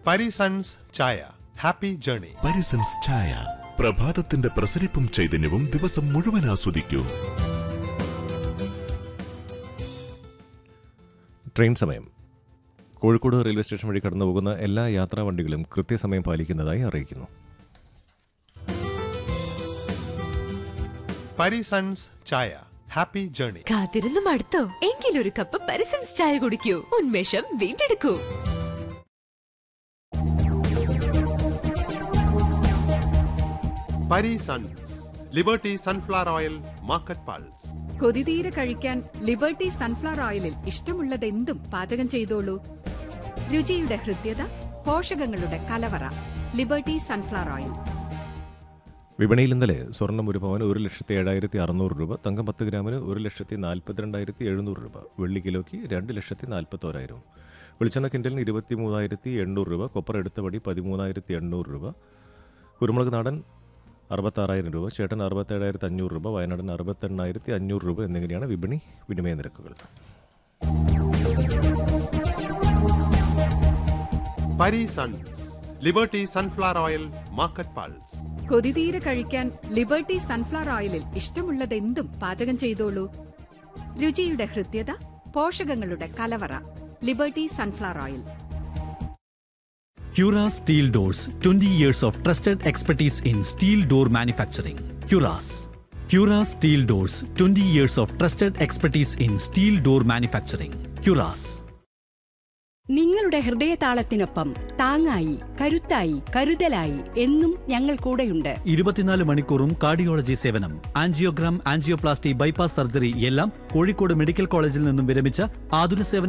പരിസൺസ് ചായ happy journey Parisons ചായ പ്രഭാതത്തിന്റെ പ്രസരിപ്പും ചൈതന്യവും ദിവസം മുഴുവൻ ആസ്വദിക്കൂ ട്രെയിൻ സമയം കോഴിക്കോട് റെയിൽവേ സ്റ്റേഷൻ വഴി കടന്നു പോകുന്ന എല്ലാ യാത്രാ വണ്ടികളും കൃത്യസമയം പാലിക്കുന്നതായി അറിയിക്കുന്നു പരിസൺസ് ചായ ഹാപ്പി ജേണി കാത്തിരുന്ന് മടുത്തോ എങ്കിലൊരു കപ്പ് പരിസൻസ് ചായ കുടിക്കൂ ഉന്മേഷം വീണ്ടെടുക്കൂ Parisons Liberty sunflower oil market pulse കൊതിതീരെ കഴിക്കാൻ ലിബർട്ടി സൺഫ്ലവർ ഓയിലിൽ ഇഷ്ടമുള്ളതെന്തും പാചകം ചെയ്തോളൂ രുചിയുടെ ഹൃദ്യത പോഷകങ്ങളുടെ കലവറ ലിബർട്ടി സൺഫ്ലവർ ഓയിൽ വിപണിയിൽ ഇന്നലെ സ്വർണം ഒരു പവന് ഒരു ലക്ഷത്തി ഏഴായിരത്തി അറുന്നൂറ് രൂപ തങ്കം പത്ത് ഗ്രാമിന് ഒരു ലക്ഷത്തി നാൽപ്പത്തിരണ്ടായിരത്തി എഴുന്നൂറ് രൂപ വെള്ളി കിലോയ്ക്ക് രണ്ട് ലക്ഷത്തി നാൽപ്പത്തോരായിരം വെളിച്ചെണ്ണ കിൻഡലിന് ഇരുപത്തി മൂവായിരത്തി എണ്ണൂറ് രൂപ കൊപ്പർ എടുത്തപടി പതിമൂന്നായിരത്തി എണ്ണൂറ് രൂപ കുരുമുളക് നാടൻ അറുപത്താറായിരം രൂപ ചേട്ടൻ അറുപത്തേഴായിരത്തി അഞ്ഞൂറ് രൂപ വയനാടൻ അറുപത്തെണ്ണായിരത്തി അഞ്ഞൂറ് രൂപ എന്നിങ്ങനെയാണ് വിപണി വിനിമയ നിരക്കുകൾ Parisons Liberty sunflower oil market pulse കൊതിതീരെ കഴിക്കാൻ ലിബർട്ടി സൺഫ്ലവർ ഓയിലിൽ ഇഷ്ടമുള്ളതെന്തും പാചകം ചെയ്തോളൂ രുചിയുടെ ഹൃദ്യത പോഷകങ്ങളുടെ കലവറ Liberty sunflower oil Cura Steel Doors 20 years of trusted expertise in steel door manufacturing. Curas. Cura Steel Doors 20 years of trusted expertise in steel door manufacturing. Curas. നിങ്ങളുടെ ഹൃദയതാളത്തിനൊപ്പം താങ്ങായി കരുത്തായി കരുതലായി എന്നും ഞങ്ങൾ കൂടെയുണ്ട് ഇരുപത്തിനാല് മണിക്കൂറും കാർഡിയോളജി സേവനം ആൻജിയോഗ്രാം ആൻജിയോപ്ലാസ്റ്റി ബൈപ്പാസ് സർജറി എല്ലാം Kozhikode medical കോളേജിൽ നിന്നും വിരമിച്ച ആതുര സേവന